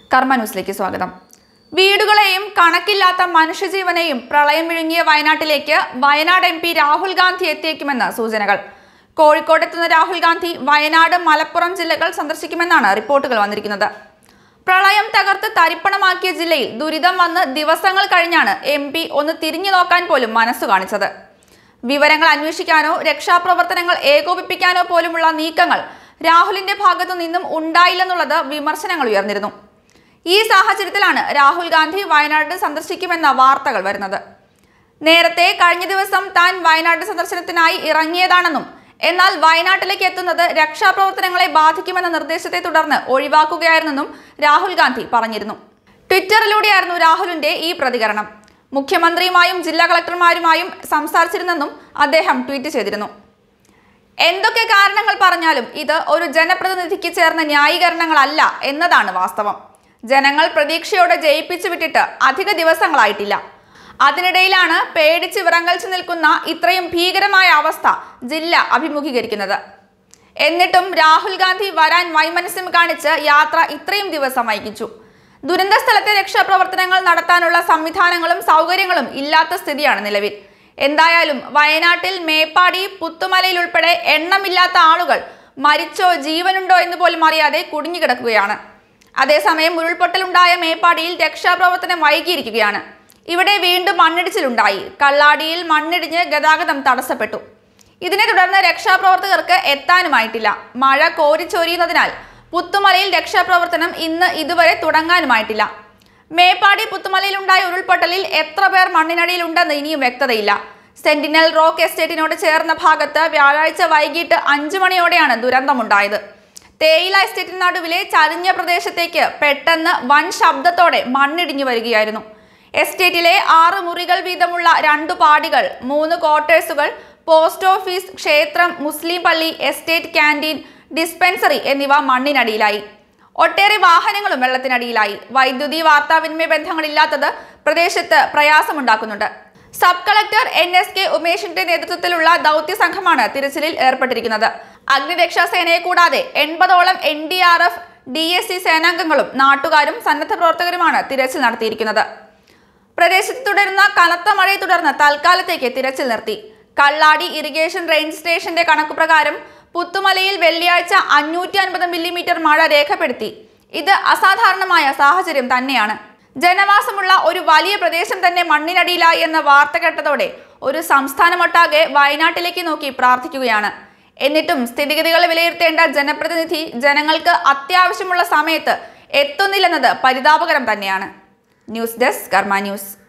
കർമ്മ ന്യൂസിലേക്ക് സ്വാഗതം വീടുകളെയും കണക്കില്ലാത്ത മനുഷ്യജീവനെയും പ്രളയം വിഴുങ്ങിയ വയനാട്ടിലേക്ക് വയനാട് എം പി രാഹുൽ ഗാന്ധി എത്തിയേക്കുമെന്ന് സൂചനകൾ കോഴിക്കോടെത്തുന്ന രാഹുൽ ഗാന്ധി വയനാട് മലപ്പുറം ജില്ലകൾ സന്ദർശിക്കുമെന്നാണ് റിപ്പോർട്ടുകൾ വന്നിരിക്കുന്നത് പ്രളയം തകർത്ത് തരിപ്പണമാക്കിയ ജില്ലയിൽ ദുരിതം വന്ന് ദിവസങ്ങൾ കഴിഞ്ഞാണ് എം പി ഒന്ന് തിരിഞ്ഞു നോക്കാൻ പോലും മനസ്സു കാണിച്ചത് വിവരങ്ങൾ അന്വേഷിക്കാനോ രക്ഷാപ്രവർത്തനങ്ങൾ ഏകോപിപ്പിക്കാനോ പോലുമുള്ള നീക്കങ്ങൾ രാഹുലിന്റെ ഭാഗത്തു നിന്നും ഉണ്ടായില്ലെന്നുള്ളത് വിമർശനങ്ങൾ ഉയർന്നിരുന്നു ഈ സാഹചര്യത്തിലാണ് രാഹുൽ ഗാന്ധി വയനാട് സന്ദർശിക്കുമെന്ന വാർത്തകൾ വരുന്നത് നേരത്തെ കഴിഞ്ഞ ദിവസം താൻ വയനാട് സന്ദർശനത്തിനായി ഇറങ്ങിയതാണെന്നും എന്നാൽ വയനാട്ടിലേക്ക് എത്തുന്നത് രക്ഷാപ്രവർത്തനങ്ങളെ ബാധിക്കുമെന്ന നിർദ്ദേശത്തെ തുടർന്ന് ഒഴിവാക്കുകയായിരുന്നെന്നും രാഹുൽ ഗാന്ധി പറഞ്ഞിരുന്നു ട്വിറ്ററിലൂടെയായിരുന്നു രാഹുലിന്റെ ഈ പ്രതികരണം മുഖ്യമന്ത്രിയുമായും ജില്ലാ കളക്ടർമാരുമായും സംസാരിച്ചിരുന്നെന്നും അദ്ദേഹം ട്വീറ്റ് ചെയ്തിരുന്നു എന്തൊക്കെ കാരണങ്ങൾ പറഞ്ഞാലും ഇത് ഒരു ജനപ്രതിനിധിക്ക് ചേർന്ന ന്യായീകരണങ്ങളല്ല എന്നതാണ് വാസ്തവം ജനങ്ങൾ പ്രതീക്ഷയോടെ ജയിപ്പിച്ചു വിട്ടിട്ട് അധിക ദിവസങ്ങളായിട്ടില്ല അതിനിടയിലാണ് പേടിച്ച് വിറങ്ങൽച്ചു നിൽക്കുന്ന ഇത്രയും ഭീകരമായ അവസ്ഥ ജില്ല അഭിമുഖീകരിക്കുന്നത് എന്നിട്ടും രാഹുൽ ഗാന്ധി വരാൻ വൈമനസ്യം കാണിച്ച് യാത്ര ഇത്രയും ദിവസം വൈകിച്ചു ദുരന്ത സ്ഥലത്തെ രക്ഷാപ്രവർത്തനങ്ങൾ നടത്താനുള്ള സംവിധാനങ്ങളും സൗകര്യങ്ങളും ഇല്ലാത്ത സ്ഥിതിയാണ് നിലവിൽ എന്തായാലും വയനാട്ടിൽ മേപ്പാടി പുത്തുമലയിൽ ഉൾപ്പെടെ എണ്ണമില്ലാത്ത ആളുകൾ മരിച്ചോ ജീവനുണ്ടോ എന്ന് പോലും അറിയാതെ കുടുങ്ങിക്കിടക്കുകയാണ് അതേസമയം ഉരുൾപൊട്ടലുണ്ടായ മേപ്പാടിയിൽ രക്ഷാപ്രവർത്തനം വൈകിയിരിക്കുകയാണ് ഇവിടെ വീണ്ടും മണ്ണിടിച്ചിലുണ്ടായി കള്ളാടിയിൽ മണ്ണിടിഞ്ഞ് ഗതാഗതം തടസ്സപ്പെട്ടു ഇതിനെ തുടർന്ന് രക്ഷാപ്രവർത്തകർക്ക് എത്താനുമായിട്ടില്ല മഴ കോരിച്ചൊരിയുന്നതിനാൽ പുത്തുമലയിൽ രക്ഷാപ്രവർത്തനം ഇന്ന് ഇതുവരെ തുടങ്ങാനുമായിട്ടില്ല മേപ്പാടി പുത്തുമലയിലുണ്ടായ ഉരുൾപൊട്ടലിൽ എത്ര പേർ മണ്ണിനടിയിലുണ്ടെന്ന് ഇനിയും വ്യക്തതയില്ല സെന്റിനൽ റോക്ക് എസ്റ്റേറ്റിനോട് ചേർന്ന ഭാഗത്ത് വ്യാഴാഴ്ച വൈകിട്ട് അഞ്ചു മണിയോടെയാണ് ദുരന്തമുണ്ടായത് തേയില എസ്റ്റേറ്റിന് നടുവിലെ ചരിഞ്ഞ പ്രദേശത്തേക്ക് പെട്ടെന്ന് വൻ ശബ്ദത്തോടെ മണ്ണിടിഞ്ഞു വരികയായിരുന്നു എസ്റ്റേറ്റിലെ ആറ് മുറികൾ വീതമുള്ള രണ്ടു പാടികൾ മൂന്ന് ക്വാർട്ടേഴ്സുകൾ പോസ്റ്റ് ഓഫീസ് ക്ഷേത്രം മുസ്ലിം പള്ളി എസ്റ്റേറ്റ് ക്യാൻറ്റീൻ ഡിസ്പെൻസറി എന്നിവ മണ്ണിനടിയിലായി ഒട്ടേറെ വാഹനങ്ങളും വെള്ളത്തിനടിയിലായി വൈദ്യുതി വാർത്താവിനിമയ ബന്ധങ്ങളില്ലാത്തത് പ്രദേശത്ത് പ്രയാസമുണ്ടാക്കുന്നുണ്ട് sub collector N S K ഉമേഷിന്റെ നേതൃത്വത്തിലുള്ള ദൗത്യ സംഘമാണ് തിരച്ചിലിൽ ഏർപ്പെട്ടിരിക്കുന്നത് അഗ്നിരക്ഷാ സേനയെ കൂടാതെ എൺപതോളം N D R F D S C സേനാംഗങ്ങളും നാട്ടുകാരും സന്നദ്ധ പ്രവർത്തകരുമാണ് തിരച്ചിൽ നടത്തിയിരിക്കുന്നത് പ്രദേശത്ത് തുടരുന്ന കനത്ത മഴയെ തുടർന്ന് തൽക്കാലത്തേക്ക് തിരച്ചിൽ നിർത്തി കള്ളാടി ഇറിഗേഷൻ റേഞ്ച് സ്റ്റേഷന്റെ കണക്കുപ്രകാരം പുത്തുമലയിൽ വെള്ളിയാഴ്ച അഞ്ഞൂറ്റി അൻപത് മില്ലിമീറ്റർ മഴ രേഖപ്പെടുത്തി ഇത് അസാധാരണമായ സാഹചര്യം തന്നെയാണ് ജനവാസമുള്ള ഒരു വലിയ പ്രദേശം തന്നെ മണ്ണിനടിയിലായി എന്ന വാർത്ത കേട്ടതോടെ ഒരു സംസ്ഥാനമൊട്ടാകെ വയനാട്ടിലേക്ക് നോക്കി പ്രാർത്ഥിക്കുകയാണ് എന്നിട്ടും സ്ഥിതിഗതികൾ വിലയിരുത്തേണ്ട ജനപ്രതിനിധി ജനങ്ങൾക്ക് അത്യാവശ്യമുള്ള സമയത്ത് എത്തുന്നില്ലെന്നത് പരിതാപകരം തന്നെയാണ് ന്യൂസ് ഡെസ്ക് കർമ്മ ന്യൂസ്